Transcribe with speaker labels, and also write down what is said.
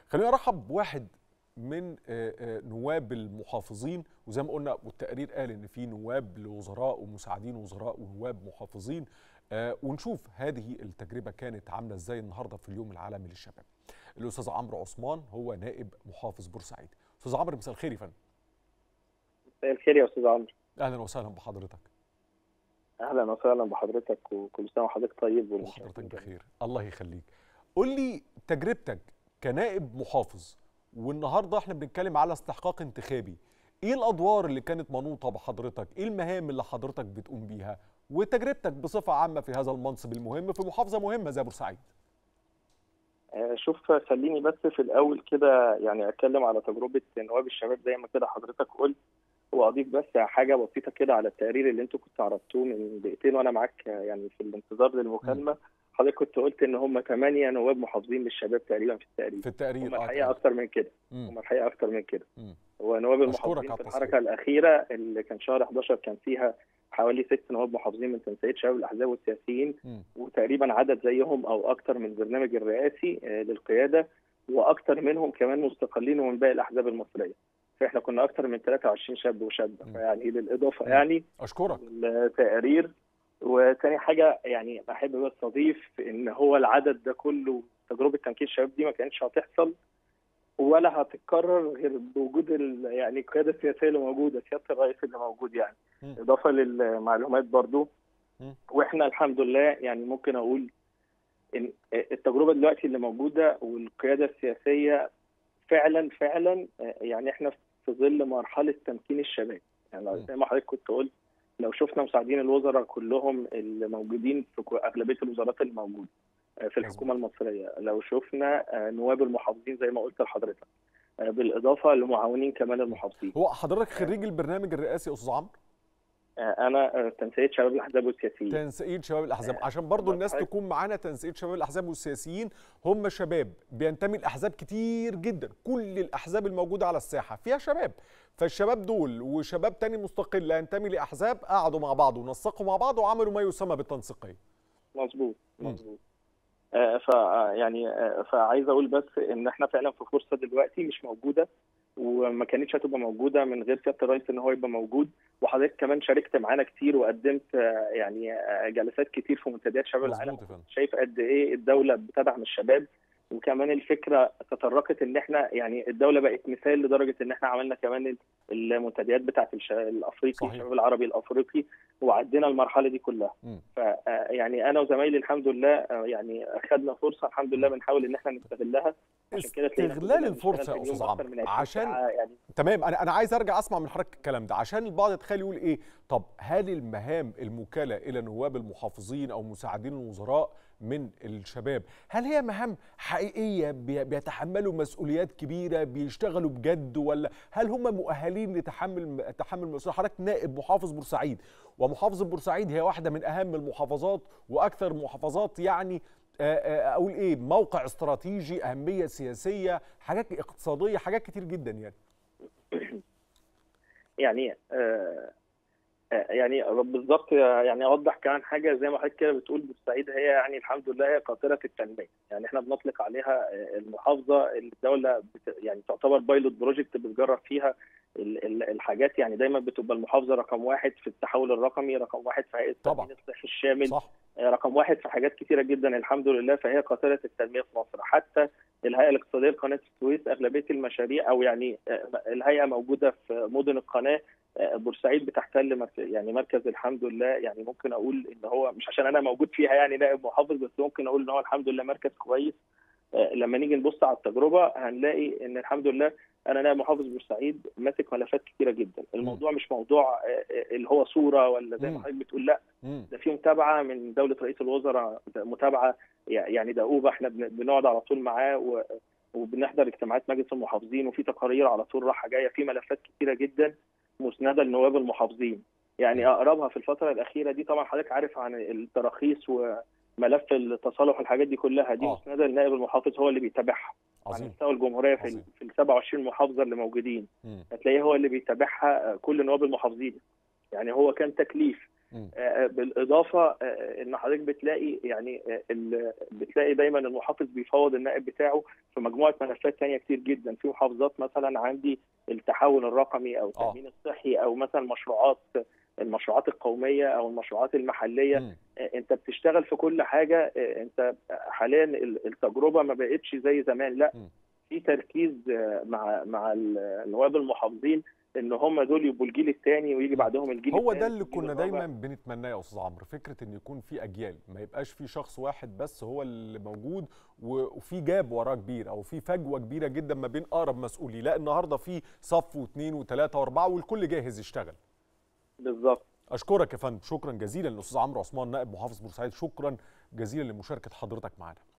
Speaker 1: خلينا ارحب بواحد من آه، آه، نواب المحافظين وزي ما قلنا والتقرير قال ان في نواب لوزراء ومساعدين وزراء ونواب محافظين آه، ونشوف هذه التجربه كانت عامله ازاي النهارده في اليوم العالمي للشباب. الاستاذ عمرو عثمان هو نائب محافظ بورسعيد. استاذ عمرو مساء الخير يا فندم.
Speaker 2: مساء الخير يا استاذ عمرو
Speaker 1: اهلا وسهلا بحضرتك.
Speaker 2: اهلا وسهلا بحضرتك وكل سنه وحضرتك طيب
Speaker 1: وحضرتك بخير الله يخليك. قول لي تجربتك كنائب محافظ والنهارده احنا بنتكلم على استحقاق انتخابي ايه الادوار اللي كانت منوطه بحضرتك ايه المهام اللي حضرتك بتقوم بيها وتجربتك بصفه عامه في هذا المنصب المهم في محافظه مهمه زي بورسعيد
Speaker 2: آه، شوف خليني بس في الاول كده يعني اتكلم على تجربه نواب الشباب زي ما كده حضرتك قلت واضيف بس حاجه بسيطه كده على التقرير اللي انتوا كنتوا عرضتوه من دقيقتين وانا معاك يعني في الانتظار للمكالمه حضرتك كنت قلت ان هم ثمانيه نواب محافظين للشباب تقريبا في التقرير
Speaker 1: في التقرير
Speaker 2: هم الحقيقه اكتر من كده
Speaker 1: مم.
Speaker 2: هم الحقيقه اكتر من كده
Speaker 1: مم.
Speaker 2: هو نواب
Speaker 1: أشكرك
Speaker 2: المحافظين
Speaker 1: على
Speaker 2: في
Speaker 1: التصحيح.
Speaker 2: الحركه الاخيره اللي كان شهر 11 كان فيها حوالي ست نواب محافظين من تنسيق شباب الاحزاب والسياسيين
Speaker 1: مم.
Speaker 2: وتقريبا عدد زيهم او اكتر من البرنامج الرئاسي آه، للقياده واكتر منهم كمان مستقلين ومن باقي الاحزاب المصريه فاحنا كنا اكتر من 23 شاب وشابه
Speaker 1: مم.
Speaker 2: فيعني للاضافه
Speaker 1: مم.
Speaker 2: يعني
Speaker 1: اشكرك
Speaker 2: التقارير وتاني حاجه يعني احب بس اضيف ان هو العدد ده كله تجربه تمكين الشباب دي ما كانتش هتحصل ولا هتتكرر غير بوجود ال- يعني القياده السياسيه اللي موجوده سياده الرئيس اللي موجود يعني
Speaker 1: مم.
Speaker 2: اضافه للمعلومات برضو
Speaker 1: مم.
Speaker 2: واحنا الحمد لله يعني ممكن اقول ان التجربه دلوقتي اللي موجوده والقياده السياسيه فعلا فعلا يعني احنا في ظل مرحله تمكين الشباب يعني
Speaker 1: مم.
Speaker 2: زي ما حضرتك كنت قلت لو شفنا مساعدين الوزراء كلهم اللي موجودين في كو- اغلبيه الوزارات اللي موجوده في الحكومه المصريه لو شفنا آه، نواب المحافظين زي ما قلت لحضرتك آه، بالاضافه لمعاونين كمان المحافظين
Speaker 1: هو حضرتك خريج البرنامج الرئاسي يا استاذ عمرو
Speaker 2: آه، انا آه، تنسيق شباب الاحزاب والسياسيين
Speaker 1: تنسيق شباب الاحزاب عشان برضو الناس
Speaker 2: حضرتك-
Speaker 1: تكون معانا تنسيق شباب الاحزاب والسياسيين هم شباب بينتمي لاحزاب كتير جدا كل الاحزاب الموجوده على الساحه فيها شباب فالشباب دول وشباب تاني مستقل ينتمي لاحزاب قعدوا مع بعض ونسقوا مع بعض وعملوا ما يسمى بالتنسيقيه
Speaker 2: مظبوط
Speaker 1: مم.
Speaker 2: مظبوط آه، ف يعني آه، فعايز اقول بس ان احنا فعلا في فرصه دلوقتي مش موجوده وما كانتش هتبقى موجوده من غير سياده الرئيس ان هو يبقى موجود وحضرتك كمان شاركت معانا كتير وقدمت آه، يعني آه، جلسات كتير في منتديات شباب العالم
Speaker 1: مظبوط يا فندم
Speaker 2: شايف قد ايه الدوله بتدعم الشباب وكمان الفكره تطرقت ان احنا يعني الدوله بقت مثال لدرجه ان احنا عملنا كمان المنتديات بتاعه الش- الافريقي
Speaker 1: صحيح.
Speaker 2: الشباب العربي الافريقي وعدينا المرحله دي كلها
Speaker 1: مم.
Speaker 2: ف آه، يعني انا وزمايلي الحمد لله آه، يعني اخذنا فرصه الحمد لله بنحاول ان احنا نستغلها عشان كده تلاقينا
Speaker 1: استغلال
Speaker 2: كلنا
Speaker 1: الفرصه
Speaker 2: بنشتغل
Speaker 1: يا
Speaker 2: في اليوم
Speaker 1: استاذ
Speaker 2: أكتر
Speaker 1: عمرو
Speaker 2: من 20
Speaker 1: عشان
Speaker 2: ساعة يعني
Speaker 1: تمام انا انا عايز ارجع اسمع من حضرتك الكلام ده عشان البعض يتخيل يقول ايه طب هل المهام الموكله الى نواب المحافظين او مساعدين الوزراء من الشباب هل هي مهام حقيقيه بي- بيتحملوا مسؤوليات كبيره بيشتغلوا بجد ولا هل هم مؤهلين لتحمل تحمل مسؤوليه حضرتك نائب محافظ بورسعيد ومحافظه بورسعيد هي واحده من اهم المحافظات واكثر محافظات يعني آه، آه، اقول ايه موقع استراتيجي اهميه سياسيه حاجات اقتصاديه حاجات كتير جدا يعني
Speaker 2: يعني آه آه، يعني بالظبط يعني اوضح كمان حاجه زي ما حضرتك كده بتقول بورسعيد هي يعني الحمد لله هي قاطره التنميه يعني احنا بنطلق عليها آه، المحافظه اللي الدوله بت يعني تعتبر بايلوت بروجكت بتجرب فيها ال- ال- الحاجات يعني دايما بتبقى المحافظه رقم واحد في التحول الرقمي رقم واحد في هيئه
Speaker 1: طبعاً.
Speaker 2: التامين الصحي الشامل
Speaker 1: صح
Speaker 2: آه، رقم واحد في حاجات كتيره جدا الحمد لله فهي قاطره التنميه في مصر حتى الهيئه الاقتصاديه لقناه السويس اغلبيه المشاريع او يعني آه، الهيئه موجوده في مدن القناه آه، بورسعيد بتحتل مرك- يعني مركز الحمد لله يعني ممكن اقول ان هو مش عشان انا موجود فيها يعني نائب محافظ بس ممكن اقول ان هو الحمد لله مركز كويس آه، لما نيجي نبص على التجربه هنلاقي ان الحمد لله انا نائب محافظ بورسعيد ماسك ملفات كتيره جدا الموضوع مش موضوع آه، آه، اللي هو صوره ولا زي
Speaker 1: مم.
Speaker 2: ما حضرتك بتقول لا
Speaker 1: مم.
Speaker 2: ده في متابعه من دوله رئيس الوزراء متابعه يعني دؤوبه احنا بن- بنقعد على طول معاه و- وبنحضر اجتماعات مجلس المحافظين وفي تقارير على طول رايحه جايه في ملفات كتيره جدا مسنده لنواب المحافظين يعني اقربها في الفتره الاخيره دي طبعا حضرتك عارف عن التراخيص وملف التصالح والحاجات دي كلها دي
Speaker 1: آه.
Speaker 2: مسنده للنائب المحافظ هو اللي بيتابعها على
Speaker 1: عظيم
Speaker 2: مستوى الجمهوريه في
Speaker 1: عظيم.
Speaker 2: ال- في ال 27 محافظه اللي موجودين
Speaker 1: مم.
Speaker 2: هتلاقيه هو اللي بيتابعها كل نواب المحافظين يعني هو كان تكليف
Speaker 1: مم.
Speaker 2: آه، بالاضافه آه، ان حضرتك بتلاقي يعني آه، ال- بتلاقي دايما المحافظ بيفوض النائب بتاعه في مجموعه ملفات تانية كتير جدا في محافظات مثلا عندي التحول الرقمي او التامين الصحي او مثلا مشروعات المشروعات القوميه او المشروعات المحليه
Speaker 1: مم.
Speaker 2: آه، انت بتشتغل في كل حاجه آه، انت حاليا ال- التجربه ما بقتش زي زمان لا
Speaker 1: م.
Speaker 2: في تركيز آه، مع مع النواب المحافظين ان هم دول يبقوا الجيل الثاني ويجي بعدهم الجيل
Speaker 1: هو
Speaker 2: الثالث
Speaker 1: ده اللي
Speaker 2: والجيل
Speaker 1: كنا
Speaker 2: الرابع.
Speaker 1: دايما بنتمناه يا استاذ عمرو فكره ان يكون في اجيال ما يبقاش في شخص واحد بس هو اللي موجود و- وفي جاب وراه كبير او في فجوه كبيره جدا ما بين اقرب مسؤولي لا النهارده في صف واثنين وثلاثه واربعه والكل جاهز يشتغل
Speaker 2: بالظبط
Speaker 1: اشكرك يا فندم شكرا جزيلا للاستاذ عمرو عثمان نائب محافظ بورسعيد شكرا جزيلا لمشاركه حضرتك معنا